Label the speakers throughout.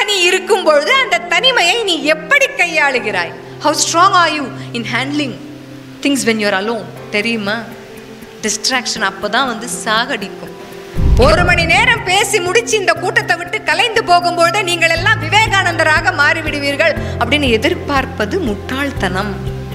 Speaker 1: தனிமையாக நீ இருக்கும் பொழுது அந்த தனிமையை நீ எப்படி கையாளுகிறாய் how strong are you in handling things when you're alone தெரியுமா டிஸ்ட்ராக்ஷன் அப்பதான் வந்து சாகடிக்கும் ஒரு மணி நேரம் பேசி முடிச்சு இந்த கூட்டத்தை விட்டு கலைந்து போகும்பொழுது நீங்கள் எல்லாம் விவேகானந்தராக மாறிவிடுவீர்கள் அப்படின்னு எதிர்பார்ப்பது முட்டாள்தனம்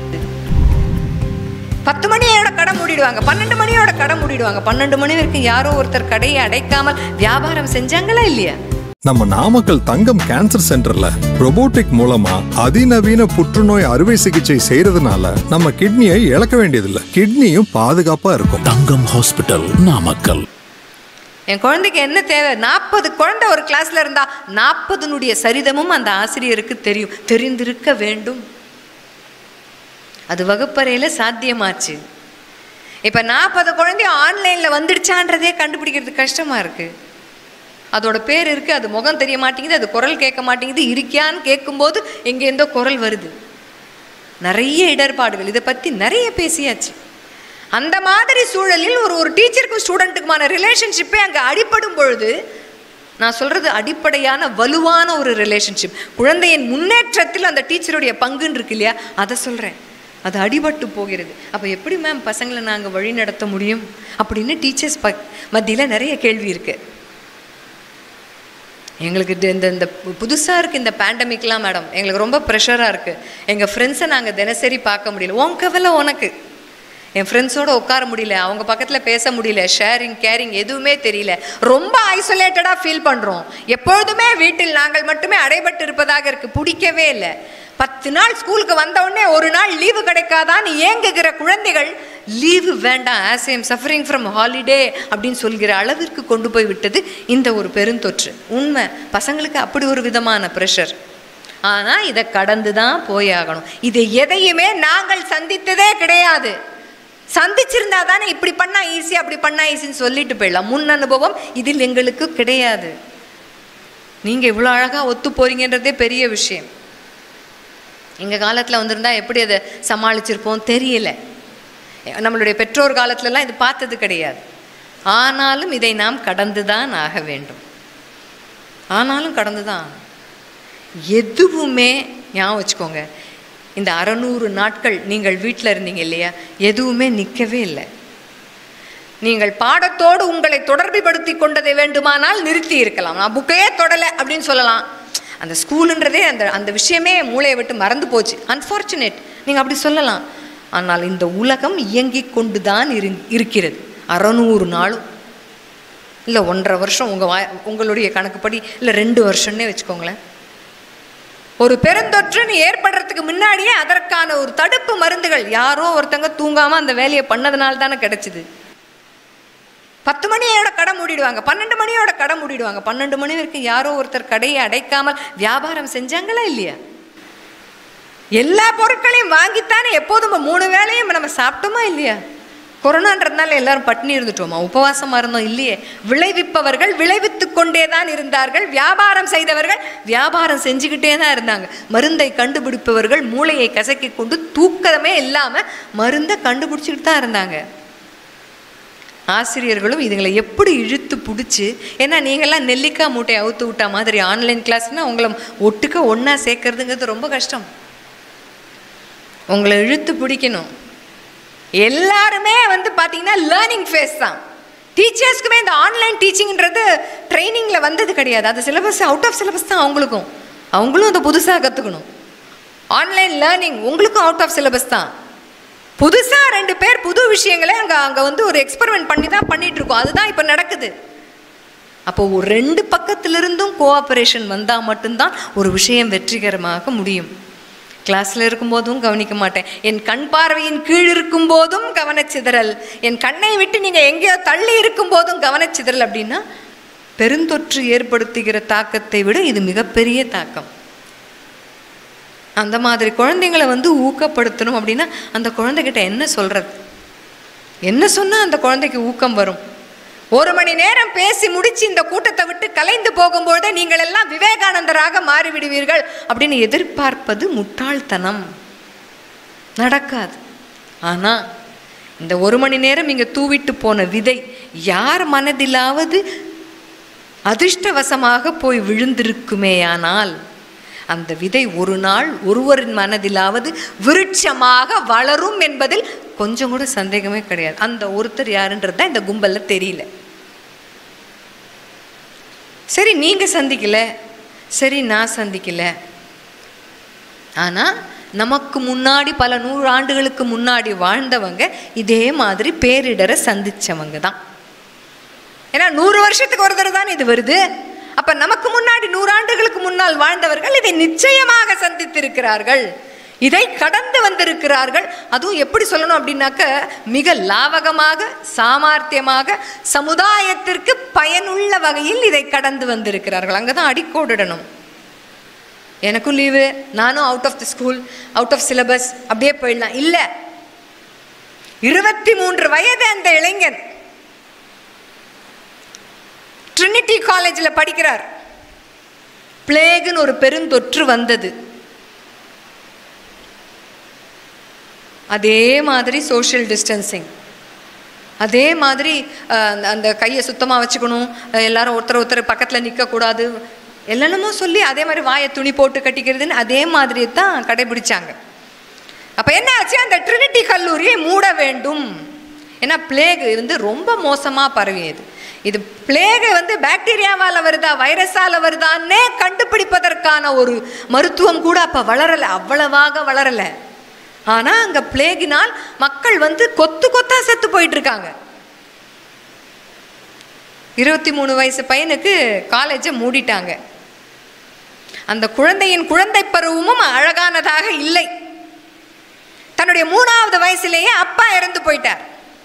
Speaker 1: பத்து மணியோட கடை மூடிடுவாங்க பன்னெண்டு மணியோட கடை மூடிடுவாங்க பன்னெண்டு மணி வரைக்கும் யாரோ ஒருத்தர் கடையை அடைக்காமல் வியாபாரம் செஞ்சாங்களா இல்லையா
Speaker 2: நம்ம நாமக்கல் தங்கம் கேன்சர் சென்டர்ல robotic மூலமா அதிநவீன புற்றுநோய் அறுவை சிகிச்சை செய்யறதுனால நம்ம கிட்னியை இழக்க வேண்டியதில்லை கிட்னியும் பாதுகாப்பா இருக்கும்
Speaker 3: தங்கம் ஹாஸ்பிட்டல் நாமக்கல்
Speaker 1: என் குழந்தைக்கு என்ன தேவை நாற்பது குழந்தை ஒரு கிளாஸ்ல இருந்தா நாற்பதுனுடைய சரிதமும் அந்த ஆசிரியருக்கு தெரியும் தெரிந்திருக்க வேண்டும் அது வகுப்பறையில் சாத்தியமாச்சு இப்போ நாற்பது குழந்தை ஆன்லைனில் வந்துடுச்சான்றதே கண்டுபிடிக்கிறது கஷ்டமாக இருக்குது அதோட பேர் இருக்குது அது முகம் தெரிய மாட்டேங்குது அது குரல் கேட்க மாட்டேங்குது இருக்கியான்னு கேட்கும்போது எங்கேருந்தோ குரல் வருது நிறைய இடர்பாடுகள் இதை பற்றி நிறைய பேசியாச்சு அந்த மாதிரி சூழலில் ஒரு ஒரு டீச்சருக்கும் ஸ்டூடெண்ட்டுக்குமான ரிலேஷன்ஷிப்பே அங்கே அடிபடும் பொழுது நான் சொல்கிறது அடிப்படையான வலுவான ஒரு ரிலேஷன்ஷிப் குழந்தையின் முன்னேற்றத்தில் அந்த டீச்சருடைய பங்குன்னு இருக்கு இல்லையா அதை சொல்கிறேன் அது அடிபட்டு போகிறது அப்போ எப்படி மேம் பசங்களை நாங்கள் வழி நடத்த முடியும் அப்படின்னு டீச்சர்ஸ் ப மத்தியில் நிறைய கேள்வி இருக்குது எங்களுக்கு இது இந்த இந்த புதுசாக இருக்குது இந்த பேண்டமிக்லாம் மேடம் எங்களுக்கு ரொம்ப ப்ரெஷராக இருக்குது எங்கள் ஃப்ரெண்ட்ஸை நாங்கள் தினசரி பார்க்க முடியல உன் கவலை உனக்கு என் ஃப்ரெண்ட்ஸோட உட்கார முடியல அவங்க பக்கத்தில் பேச முடியல ஷேரிங் கேரிங் எதுவுமே தெரியல ரொம்ப ஐசோலேட்டடாக ஃபீல் பண்ணுறோம் எப்பொழுதுமே வீட்டில் நாங்கள் மட்டுமே அடைபட்டு இருப்பதாக இருக்குது பிடிக்கவே இல்லை பத்து நாள் ஸ்கூலுக்கு வந்த உடனே ஒரு நாள் லீவு கிடைக்காதான்னு ஏங்குகிற குழந்தைகள் லீவு வேண்டாம் as I'm suffering from holiday அப்படின்னு சொல்கிற அளவிற்கு கொண்டு போய் விட்டது இந்த ஒரு பெருந்தொற்று உண்மை பசங்களுக்கு அப்படி ஒரு விதமான ப்ரெஷர் ஆனால் இதை கடந்து தான் போயாகணும் இதை எதையுமே நாங்கள் சந்தித்ததே கிடையாது சந்திச்சிருந்தா தானே இப்படி பண்ணா ஈஸி அப்படி பண்ணா ஈஸின்னு சொல்லிட்டு போயிடலாம் முன் அனுபவம் இதில் எங்களுக்கு கிடையாது நீங்கள் இவ்வளோ அழகாக ஒத்து போறீங்கன்றதே பெரிய விஷயம் எங்கள் காலத்தில் வந்திருந்தா எப்படி அதை சமாளிச்சிருப்போம் தெரியல நம்மளுடைய பெற்றோர் காலத்துலலாம் இது பார்த்தது கிடையாது ஆனாலும் இதை நாம் கடந்து தான் ஆக வேண்டும் ஆனாலும் கடந்து தான் எதுவுமே ஞாபகம் வச்சுக்கோங்க இந்த அறநூறு நாட்கள் நீங்கள் வீட்டில் இருந்தீங்க இல்லையா எதுவுமே நிற்கவே இல்லை நீங்கள் பாடத்தோடு உங்களை தொடர்புபடுத்தி கொண்டதை வேண்டுமானால் நிறுத்தி இருக்கலாம் நான் புக்கையே தொடலை அப்படின்னு சொல்லலாம் அந்த ஸ்கூலுன்றதே அந்த அந்த விஷயமே மூளையை விட்டு மறந்து போச்சு அன்ஃபார்ச்சுனேட் நீங்கள் அப்படி சொல்லலாம் ஆனால் இந்த உலகம் இயங்கிக் கொண்டு தான் இரு இருக்கிறது அறநூறு நாளும் இல்லை ஒன்றரை வருஷம் உங்கள் வா உங்களுடைய கணக்குப்படி இல்லை ரெண்டு வருஷம்னே வச்சுக்கோங்களேன் ஒரு பெருந்தொற்றுன்னு ஏற்படுறதுக்கு முன்னாடியே அதற்கான ஒரு தடுப்பு மருந்துகள் யாரோ ஒருத்தங்க தூங்காமல் அந்த வேலையை பண்ணதுனால தானே கிடைச்சிது பத்து மணியோட கடை மூடிடுவாங்க பன்னெண்டு மணியோட கடை மூடிடுவாங்க பன்னெண்டு மணி வரைக்கும் யாரோ ஒருத்தர் கடையை அடைக்காமல் வியாபாரம் செஞ்சாங்களா இல்லையா எல்லா பொருட்களையும் வாங்கித்தானே எப்போதும் மூணு வேளையும் நம்ம சாப்பிட்டோமா இல்லையா கொரோனான்றதுனால எல்லாரும் பட்டினி இருந்துட்டோமா உபவாசமா இருந்தோம் இல்லையே விளைவிப்பவர்கள் விளைவித்து கொண்டே தான் இருந்தார்கள் வியாபாரம் செய்தவர்கள் வியாபாரம் செஞ்சுக்கிட்டே தான் இருந்தாங்க மருந்தை கண்டுபிடிப்பவர்கள் மூளையை கசக்கி கொண்டு தூக்கமே இல்லாமல் மருந்தை கண்டுபிடிச்சிக்கிட்டு தான் இருந்தாங்க ஆசிரியர்களும் இதுங்களை எப்படி இழுத்து பிடிச்சி ஏன்னா நீங்கள்லாம் நெல்லிக்காய் மூட்டையை அவுத்து விட்டா மாதிரி ஆன்லைன் கிளாஸ்னால் உங்களை ஒட்டுக்க ஒன்றா சேர்க்கறதுங்கிறது ரொம்ப கஷ்டம் உங்களை இழுத்து பிடிக்கணும் எல்லாருமே வந்து பார்த்தீங்கன்னா லேர்னிங் ஃபேஸ் தான் டீச்சர்ஸ்க்குமே இந்த ஆன்லைன் டீச்சிங்ன்றது ட்ரைனிங்கில் வந்தது கிடையாது அது சிலபஸ் அவுட் ஆஃப் சிலபஸ் தான் அவங்களுக்கும் அவங்களும் அதை புதுசாக கற்றுக்கணும் ஆன்லைன் லேர்னிங் உங்களுக்கும் அவுட் ஆஃப் சிலபஸ் தான் புதுசாக ரெண்டு பேர் புது விஷயங்களை அங்கே அங்கே வந்து ஒரு எக்ஸ்பெரிமெண்ட் பண்ணி தான் பண்ணிட்டு இருக்கோம் அதுதான் இப்போ நடக்குது அப்போ ஒரு ரெண்டு பக்கத்திலிருந்தும் கோஆப்ரேஷன் வந்தால் மட்டும்தான் ஒரு விஷயம் வெற்றிகரமாக முடியும் கிளாஸில் இருக்கும்போதும் கவனிக்க மாட்டேன் என் கண் பார்வையின் கீழ் இருக்கும்போதும் கவனச்சிதறல் என் கண்ணை விட்டு நீங்கள் எங்கேயோ தள்ளி இருக்கும்போதும் கவனச்சிதறல் அப்படின்னா பெருந்தொற்று ஏற்படுத்துகிற தாக்கத்தை விட இது மிகப்பெரிய தாக்கம் அந்த மாதிரி குழந்தைங்களை வந்து ஊக்கப்படுத்தணும் அப்படின்னா அந்த குழந்தைகிட்ட என்ன சொல்கிறது என்ன சொன்னால் அந்த குழந்தைக்கு ஊக்கம் வரும் ஒரு மணி நேரம் பேசி முடிச்சு இந்த கூட்டத்தை விட்டு கலைந்து போகும்பொழுதே நீங்கள் எல்லாம் விவேகானந்தராக மாறிவிடுவீர்கள் அப்படின்னு எதிர்பார்ப்பது முட்டாள்தனம் நடக்காது ஆனால் இந்த ஒரு மணி நேரம் இங்கே தூவிட்டு போன விதை யார் மனதிலாவது அதிர்ஷ்டவசமாக போய் விழுந்திருக்குமேயானால் அந்த விதை ஒரு நாள் ஒருவரின் மனதிலாவது விருட்சமாக வளரும் என்பதில் கொஞ்சம் கூட சந்தேகமே கிடையாது அந்த ஒருத்தர் யாருன்றது தான் இந்த கும்பல்ல தெரியல சரி நீங்க சந்திக்கல சரி நான் சந்திக்கல ஆனா நமக்கு முன்னாடி பல நூறு ஆண்டுகளுக்கு முன்னாடி வாழ்ந்தவங்க இதே மாதிரி பேரிடரை சந்திச்சவங்க தான் ஏன்னா நூறு வருஷத்துக்கு ஒரு தடவை தான் இது வருது அப்ப நமக்கு முன்னாடி நூறாண்டுகளுக்கு முன்னால் வாழ்ந்தவர்கள் இதை நிச்சயமாக சந்தித்திருக்கிறார்கள் இதை கடந்து வந்திருக்கிறார்கள் அதுவும் எப்படி சொல்லணும் அப்படின்னாக்க மிக லாவகமாக சாமர்த்தியமாக சமுதாயத்திற்கு பயனுள்ள வகையில் இதை கடந்து வந்திருக்கிறார்கள் அங்கதான் அடிக்கோடிடணும் எனக்கும் லீவு நானும் out of the school out of syllabus அப்படியே போயிடலாம் இல்லை இருபத்தி மூன்று வயது அந்த இளைஞன் ட்ரினிட்டி காலேஜில் படிக்கிறார் பிளேகுன்னு ஒரு பெருந்தொற்று வந்தது அதே மாதிரி சோஷியல் டிஸ்டன்சிங் அதே மாதிரி அஹ், அந்த- அந்த கையை சுத்தமாக வச்சுக்கணும் அஹ், எல்லாரும் ஒருத்தர் ஒருத்தர் பக்கத்தில் நிற்கக்கூடாது என்னென்னமோ சொல்லி அதே மாதிரி வாயை துணி போட்டு கட்டிக்கிறதுன்னு அதே மாதிரி தான் கடைபிடிச்சாங்க அப்போ என்ன ஆச்சு அந்த ட்ரினிட்டி கல்லூரியை மூட வேண்டும் ஏன்னா பிளேக் வந்து ரொம்ப மோசமாக பரவியது இது பிளேகு வந்து பாக்டீரியாவால் வருதா வைரஸால் வருதான்னே கண்டுபிடிப்பதற்கான ஒரு மருத்துவம் கூட அப்போ வளரலை அவ்வளவாக வளரலை ஆனால் அங்கே பிளேகினால் மக்கள் வந்து கொத்து கொத்தா செத்து போயிட்டு இருக்காங்க இருபத்தி மூணு வயசு பையனுக்கு காலேஜை மூடிட்டாங்க அந்த குழந்தையின் குழந்தை பருவமும் அழகானதாக இல்லை தன்னுடைய மூணாவது வயசுலேயே அப்பா இறந்து போயிட்டார்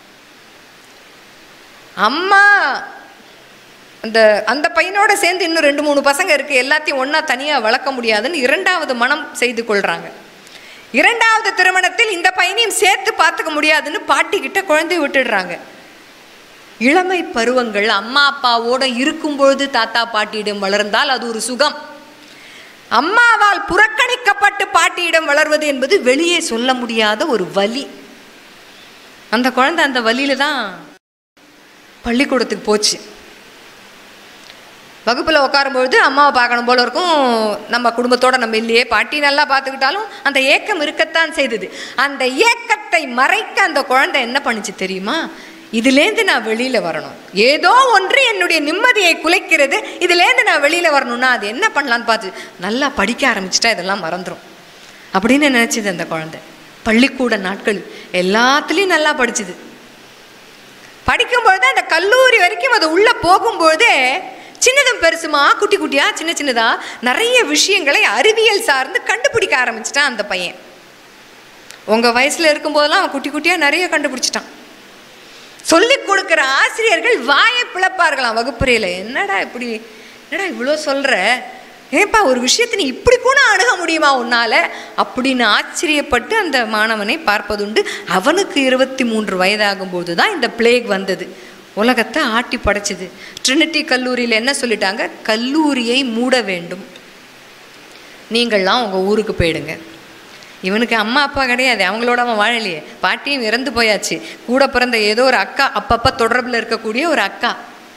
Speaker 1: அம்மா அந்த அந்த பையனோட சேர்ந்து இன்னும் ரெண்டு மூணு பசங்க இருக்கு எல்லாத்தையும் ஒண்ணா தனியா வளர்க்க முடியாதுன்னு இரண்டாவது மனம் செய்து கொள்றாங்க இரண்டாவது திருமணத்தில் இந்த பையனையும் சேர்த்து பார்த்துக்க முடியாதுன்னு பாட்டி கிட்ட குழந்தைய விட்டுடுறாங்க இளமை பருவங்கள் அம்மா அப்பாவோட இருக்கும்பொழுது தாத்தா பாட்டியிடம் வளர்ந்தால் அது ஒரு சுகம் அம்மாவால் புறக்கணிக்கப்பட்டு பாட்டியிடம் வளர்வது என்பது வெளியே சொல்ல முடியாத ஒரு வலி அந்த குழந்தை அந்த வலியில தான் பள்ளிக்கூடத்துக்கு போச்சு வகுப்பில் உட்காரும்பொழுது அம்மாவை பார்க்கணும் போல இருக்கும் நம்ம குடும்பத்தோட நம்ம இல்லையே பாட்டி நல்லா பார்த்துக்கிட்டாலும் அந்த ஏக்கம் இருக்கத்தான் செய்தது அந்த ஏக்கத்தை மறைக்க அந்த குழந்தை என்ன பண்ணுச்சு தெரியுமா இதுலேருந்து நான் வெளியில் வரணும் ஏதோ ஒன்று என்னுடைய நிம்மதியை குலைக்கிறது இதுலேருந்து நான் வெளியில் வரணும்னா அது என்ன பண்ணலான்னு பார்த்து நல்லா படிக்க ஆரம்பிச்சிட்டா இதெல்லாம் மறந்துடும் அப்படின்னு நினச்சிது அந்த குழந்தை பள்ளிக்கூட நாட்கள் எல்லாத்துலேயும் நல்லா படிச்சுது படிக்கும்பொழுது அந்த கல்லூரி வரைக்கும் அது உள்ளே போகும்பொழுதே சின்னதும் பெருசுமா குட்டி குட்டியா சின்ன சின்னதா நிறைய விஷயங்களை அறிவியல் சார்ந்து கண்டுபிடிக்க ஆரம்பிச்சிட்டான் அந்த பையன் உங்க வயசுல இருக்கும்போதெல்லாம் அவன் குட்டி குட்டியா நிறைய கண்டுபிடிச்சிட்டான் சொல்லி கொடுக்குற ஆசிரியர்கள் வாயை பிளப்பார்களாம் வகுப்புறையில் என்னடா இப்படி என்னடா இவ்வளோ சொல்ற ஏப்பா ஒரு விஷயத்தை நீ இப்படி கூட அணுக முடியுமா உன்னால அப்படின்னு ஆச்சரியப்பட்டு அந்த மாணவனை பார்ப்பதுண்டு அவனுக்கு இருபத்தி மூன்று வயதாகும்போது தான் இந்த பிளேக் வந்தது உலகத்தை ஆட்டி படைச்சது ட்ரினிட்டி கல்லூரியில் என்ன சொல்லிட்டாங்க கல்லூரியை மூட வேண்டும் நீங்கள்லாம் உங்கள் ஊருக்கு போயிடுங்க இவனுக்கு அம்மா அப்பா கிடையாது அவங்களோட அவன் வாழலையே பாட்டியும் இறந்து போயாச்சு கூட பிறந்த ஏதோ ஒரு அக்கா அப்பப்போ தொடர்பில் இருக்கக்கூடிய ஒரு அக்கா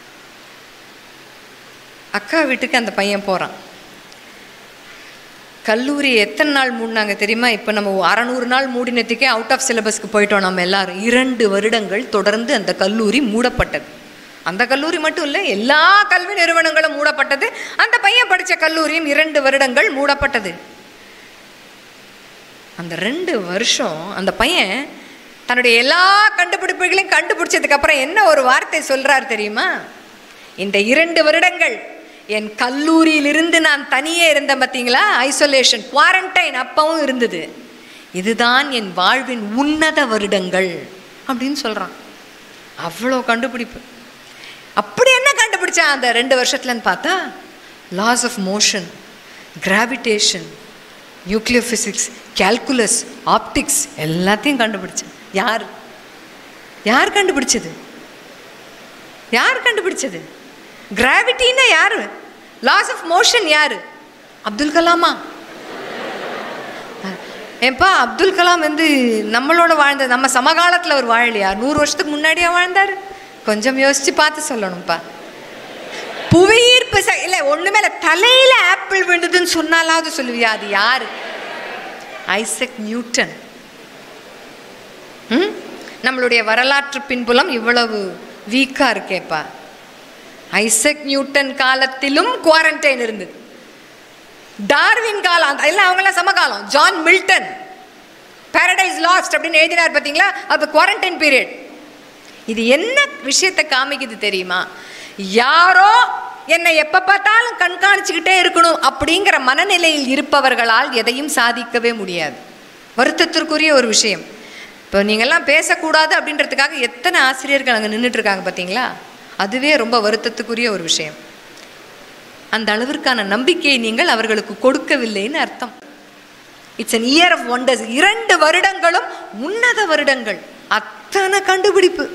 Speaker 1: அக்கா வீட்டுக்கு அந்த பையன் போகிறான் கல்லூரி எத்தனை நாள் மூடினாங்க தெரியுமா இப்போ நம்ம அறநூறு நாள் மூடினத்துக்கே அவுட் ஆஃப் சிலபஸ்க்கு போயிட்டோம் நம்ம எல்லாரும் இரண்டு வருடங்கள் தொடர்ந்து அந்த கல்லூரி மூடப்பட்டது அந்த கல்லூரி மட்டும் இல்லை எல்லா கல்வி நிறுவனங்களும் மூடப்பட்டது அந்த பையன் படித்த கல்லூரியும் இரண்டு வருடங்கள் மூடப்பட்டது அந்த ரெண்டு வருஷம் அந்த பையன் தன்னுடைய எல்லா கண்டுபிடிப்புகளையும் கண்டுபிடிச்சதுக்கு அப்புறம் என்ன ஒரு வார்த்தை சொல்றார் தெரியுமா இந்த இரண்டு வருடங்கள் என் கல்லூரியிலிருந்து நான் தனியே இருந்தேன் பார்த்தீங்களா ஐசோலேஷன் குவாரண்டைன் அப்பவும் இருந்தது இதுதான் என் வாழ்வின் உன்னத வருடங்கள் அப்படின்னு சொல்றான் அவ்வளோ கண்டுபிடிப்பு அப்படி என்ன கண்டுபிடிச்சான் அந்த ரெண்டு வருஷத்துலன்னு பார்த்தா laws of motion gravitation nuclear physics calculus optics எல்லாத்தையும் கண்டுபிடிச்சேன் யார் யார் கண்டுபிடிச்சது யார் கண்டுபிடிச்சது கிராவிட்டின்னா யாரு லாஸ் ஆஃப் மோஷன் யாரு அப்துல் கலாமா ஏன்பா அப்துல் கலாம் வந்து நம்மளோட வாழ்ந்த நம்ம சமகாலத்தில் அவர் வாழலையா நூறு வருஷத்துக்கு முன்னாடியா வாழ்ந்தார் கொஞ்சம் யோசிச்சு பார்த்து சொல்லணும்ப்பா புவியீர்ப்பு பிச இல்லை ஒண்ணுமே இல்லை தலையில ஆப்பிள் விழுந்ததுன்னு சொன்னாலாவது சொல்லுவியா அது யாரு ஐசக் நியூட்டன் ம்? நம்மளுடைய வரலாற்று பின்புலம் இவ்வளவு வீக்கா இருக்கேப்பா ஐசக் நியூட்டன் காலத்திலும் குவாரண்டைன் இருந்தது டார்வின் காலம் அந்த எல்லாம் அவங்களாம் சமகாலம் ஜான் மில்டன் பாரடைஸ் லாஸ்ட் அப்படின்னு எழுதினார் பார்த்தீங்களா அது குவாரண்டைன் பீரியட் இது என்ன விஷயத்தை காமிக்குது தெரியுமா யாரோ என்னை எப்ப பார்த்தாலும் கண்காணிச்சுக்கிட்டே இருக்கணும் அப்படிங்கிற மனநிலையில் இருப்பவர்களால் எதையும் சாதிக்கவே முடியாது வருத்தத்திற்குரிய ஒரு விஷயம் இப்போ நீங்கள்லாம் பேசக்கூடாது அப்படின்றதுக்காக எத்தனை ஆசிரியர்கள் அங்கே நின்றுட்டு இருக்காங்க பார்த்தீங்களா அதுவே ரொம்ப வருத்தத்துக்குரிய ஒரு விஷயம் அந்த அளவிற்கான நம்பிக்கையை நீங்கள் அவர்களுக்கு கொடுக்கவில்லைன்னு அர்த்தம் it's an year of wonders இரண்டு வருடங்களும் உன்னத வருடங்கள் அத்தனை கண்டுபிடிப்பு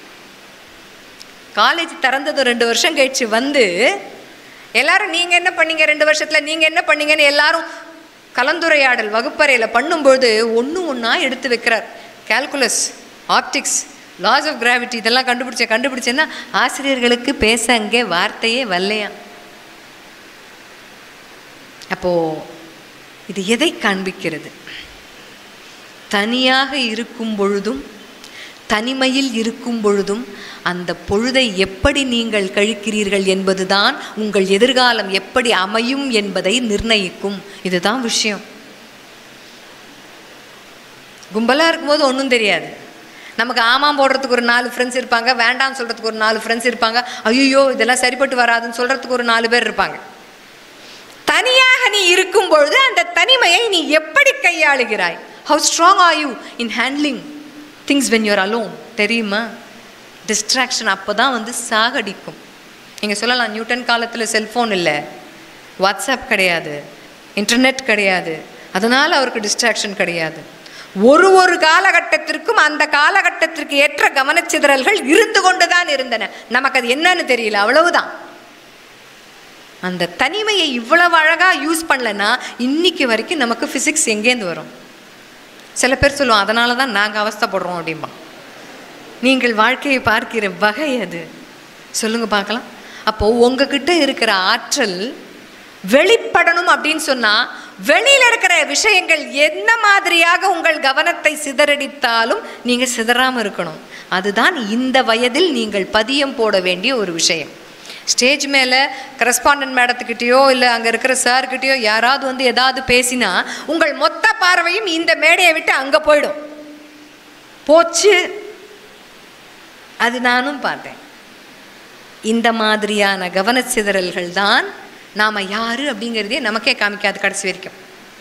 Speaker 1: காலேஜ் திறந்தது ரெண்டு வருஷம் கழிச்சு வந்து எல்லாரும் நீங்க என்ன பண்ணீங்க ரெண்டு வருஷத்துல நீங்க என்ன பண்ணீங்கன்னு எல்லாரும் கலந்துரையாடல் வகுப்பறையில பண்ணும்போது ஒன்று ஒன்றா எடுத்து வைக்கிறார் calculus optics laws of gravity இதெல்லாம் கண்டுபிடிச்ச கண்டுபிடிச்சேன்னா ஆசிரியர்களுக்கு பேச அங்கே வார்த்தையே வரலையாம் அப்போ இது எதை காண்பிக்கிறது தனியாக இருக்கும் பொழுதும் தனிமையில் இருக்கும் பொழுதும் அந்த பொழுதை எப்படி நீங்கள் கழிக்கிறீர்கள் என்பதுதான் உங்கள் எதிர்காலம் எப்படி அமையும் என்பதை நிர்ணயிக்கும் இதுதான் விஷயம் கும்பலாக இருக்கும்போது ஒன்றும் தெரியாது நமக்கு ஆமாம் போடுறதுக்கு ஒரு நாலு ஃப்ரெண்ட்ஸ் இருப்பாங்க வேண்டாம்னு சொல்கிறதுக்கு ஒரு நாலு ஃப்ரெண்ட்ஸ் இருப்பாங்க ஐயோ இதெல்லாம் சரிப்பட்டு வராதுன்னு சொல்கிறதுக்கு ஒரு நாலு பேர் இருப்பாங்க தனியாக நீ இருக்கும் பொழுது அந்த தனிமையை நீ எப்படி கையாளுகிறாய் how strong are you in handling things when you're alone தெரியுமா டிஸ்ட்ராக்ஷன் அப்போ தான் வந்து சாகடிக்கும் நீங்கள் சொல்லலாம் நியூட்டன் காலத்தில் செல்ஃபோன் இல்லை வாட்ஸ்அப் கிடையாது இன்டர்நெட் கிடையாது அதனால் அவருக்கு டிஸ்ட்ராக்ஷன் கிடையாது ஒரு ஒரு காலகட்டத்திற்கும் அந்த காலகட்டத்திற்கு ஏற்ற கவனச்சிதறல்கள் இருந்து கொண்டு தான் இருந்தன நமக்கு அது என்னன்னு தெரியல அவ்வளவுதான் அந்த தனிமையை இவ்வளவு அழகா யூஸ் பண்ணலன்னா இன்னைக்கு வரைக்கும் நமக்கு ஃபிசிக்ஸ் எங்கேருந்து வரும் சில பேர் சொல்லுவோம் அதனால தான் நாங்கள் அவஸ்தைப்படுறோம் அப்படிம்பா நீங்கள் வாழ்க்கையை பார்க்கிற வகை அது சொல்லுங்க பார்க்கலாம் அப்போ உங்ககிட்ட இருக்கிற ஆற்றல் வெளிப்படணும் அப்படின்னு சொன்னா வெளியில இருக்கிற விஷயங்கள் என்ன மாதிரியாக உங்கள் கவனத்தை சிதறடித்தாலும் நீங்க சிதறாம இருக்கணும் அதுதான் இந்த வயதில் நீங்கள் பதியம் போட வேண்டிய ஒரு விஷயம் ஸ்டேஜ் மேலே கரஸ்பாண்டன்ட் மேடத்துக்கிட்டேயோ இல்லை அங்கே இருக்கிற சார்கிட்டயோ யாராவது வந்து ஏதாவது பேசினா உங்கள் மொத்த பார்வையும் இந்த மேடையை விட்டு அங்கே போயிடும் போச்சு அது நானும் பார்த்தேன் இந்த மாதிரியான கவனச்சிதறல்கள் தான் நாம் யாரு அப்படிங்கிறதே நமக்கே காமிக்காது கடைசி வரைக்கும்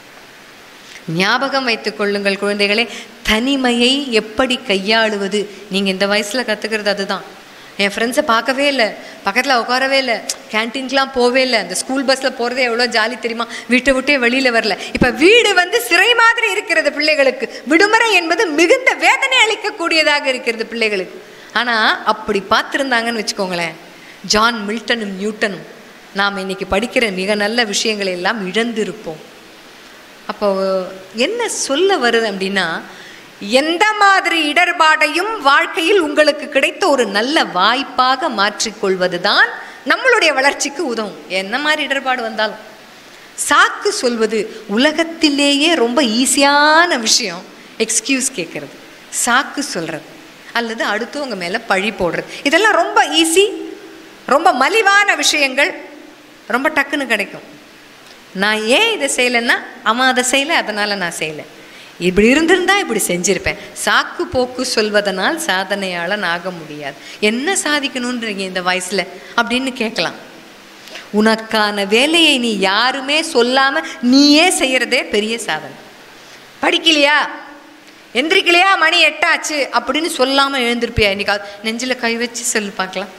Speaker 1: ஞாபகம் வைத்துக் கொள்ளுங்கள் குழந்தைகளே தனிமையை எப்படி கையாளுவது நீங்கள் இந்த வயசில் கற்றுக்கிறது அதுதான் என் ஃப்ரெண்ட்ஸை பார்க்கவே இல்லை பக்கத்தில் உட்காரவே இல்லை கேன்டீன்க்கெலாம் போவே இல்லை அந்த ஸ்கூல் பஸ்ஸில் போகிறதே எவ்வளோ ஜாலி தெரியுமா வீட்டை விட்டே வெளியில் வரல இப்போ வீடு வந்து சிறை மாதிரி இருக்கிறது பிள்ளைகளுக்கு விடுமுறை என்பது மிகுந்த வேதனை அளிக்கக்கூடியதாக இருக்கிறது பிள்ளைகளுக்கு ஆனால் அப்படி பார்த்துருந்தாங்கன்னு வச்சுக்கோங்களேன் ஜான் மில்டனும் நியூட்டனும் நாம் இன்னைக்கு படிக்கிற மிக நல்ல விஷயங்களை எல்லாம் இழந்திருப்போம் அப்போ என்ன சொல்ல வருது அப்படின்னா எந்த மாதிரி இடர்பாடையும் வாழ்க்கையில் உங்களுக்கு கிடைத்த ஒரு நல்ல வாய்ப்பாக மாற்றிக்கொள்வது தான் நம்மளுடைய வளர்ச்சிக்கு உதவும் என்ன மாதிரி இடர்பாடு வந்தாலும் சாக்கு சொல்வது உலகத்திலேயே ரொம்ப ஈஸியான விஷயம் எக்ஸ்கியூஸ் கேட்கறது சாக்கு சொல்றது அல்லது அடுத்தவங்க மேலே பழி போடுறது இதெல்லாம் ரொம்ப ஈஸி ரொம்ப மலிவான விஷயங்கள் ரொம்ப டக்குன்னு கிடைக்கும் நான் ஏன் இதை செய்யலைன்னா அவன் அதை செய்யலை அதனால் நான் செய்யலை இப்படி இருந்திருந்தா இப்படி செஞ்சிருப்பேன் சாக்கு போக்கு சொல்வதனால் சாதனையாளன் ஆக முடியாது என்ன சாதிக்கணுன்றீங்க இந்த வயசில் அப்படின்னு கேட்கலாம் உனக்கான வேலையை நீ யாருமே சொல்லாம நீயே செய்யறதே பெரிய சாதனை படிக்கலையா எந்திரிக்கலையா மணி எட்டாச்சு அப்படின்னு சொல்லாம எழுந்திருப்பியா இன்னைக்கு நெஞ்சில் கை வச்சு சொல்லு பார்க்கலாம்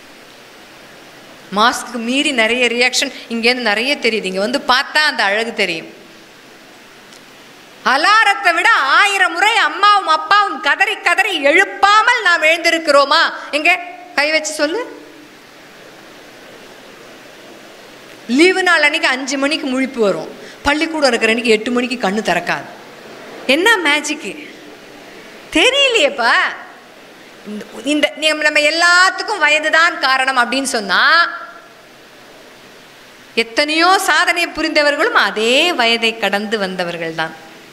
Speaker 1: மாஸ்க்கு மீறி நிறைய ரியாக்ஷன் இங்கேருந்து நிறைய தெரியுது இங்கே வந்து பார்த்தா அந்த அழகு தெரியும் அலாரத்தை விட ஆயிரம் முறை அம்மாவும் அப்பாவும் கதறி கதறி எழுப்பாமல் நாம் எழுந்திருக்கிறோமா எங்க கை வச்சு சொல்லு லீவு நாள் அன்னைக்கு அஞ்சு மணிக்கு முழிப்பு வரும் பள்ளிக்கூடம் இருக்கிற அன்னைக்கு எட்டு மணிக்கு கண்ணு திறக்காது என்ன மேஜிக்கு தெரியலையேப்பா இந்த- இந்த நம்ம நம்ம எல்லாத்துக்கும் வயது தான் காரணம் அப்படின்னு சொன்னா எத்தனையோ சாதனை புரிந்தவர்களும் அதே வயதை கடந்து வந்தவர்கள் தான்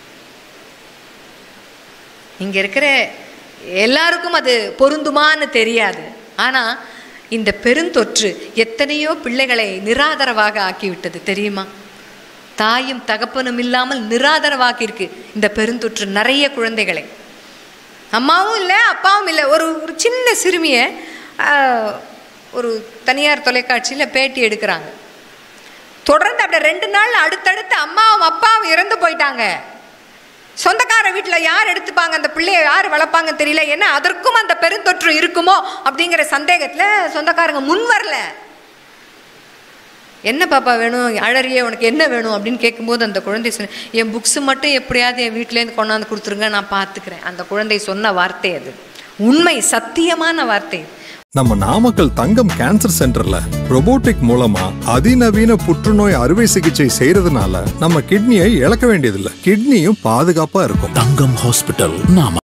Speaker 1: இங்க இருக்கிற எல்லாருக்கும் அது பொருந்துமான்னு தெரியாது ஆனா இந்த பெருந்தொற்று எத்தனையோ பிள்ளைகளை நிராதரவாக ஆக்கிவிட்டது தெரியுமா தாயும் தகப்பனும் இல்லாமல் நிராதரவாக்கியிருக்கு இந்த பெருந்தொற்று நிறைய குழந்தைகளை அம்மாவும் இல்லை அப்பாவும் இல்லை ஒரு ஒரு சின்ன சிறுமியை ஆஹ், ஒரு தனியார் தொலைக்காட்சியில் பேட்டி எடுக்கிறாங்க தொடர்ந்து அப்படியே ரெண்டு நாள் அடுத்தடுத்து அம்மாவும் அப்பாவும் இறந்து போயிட்டாங்க சொந்தக்கார வீட்டில் யார் எடுத்துப்பாங்க அந்த பிள்ளைய யார் வளர்ப்பாங்கன்னு தெரியல ஏன்னா அதற்கும் அந்த பெருந்தொற்று இருக்குமோ அப்படிங்கிற சந்தேகத்தில் சொந்தக்காரங்க முன் வரல என்ன பாப்பா வேணும் அழறியே உனக்கு என்ன வேணும் அப்படின்னு கேட்கும்போது அந்த குழந்தை சொன்ன என் புக்ஸ் மட்டும் எப்படியாவது என் வீட்டிலேருந்து கொண்டாந்து கொடுத்துருங்க நான் பார்த்துக்கிறேன் அந்த குழந்தை சொன்ன வார்த்தை அது உண்மை சத்தியமான வார்த்தை
Speaker 2: நம்ம நாமக்கல் தங்கம் கேன்சர் சென்டர்ல robotic மூலமா அதிநவீன புற்றுநோய் அறுவை சிகிச்சை செய்யறதுனால நம்ம கிட்னியை இழக்க வேண்டியதில்லை கிட்னியும் பாதுகாப்பா இருக்கும்
Speaker 3: தங்கம் ஹாஸ்பிட்டல் நாமக்கல்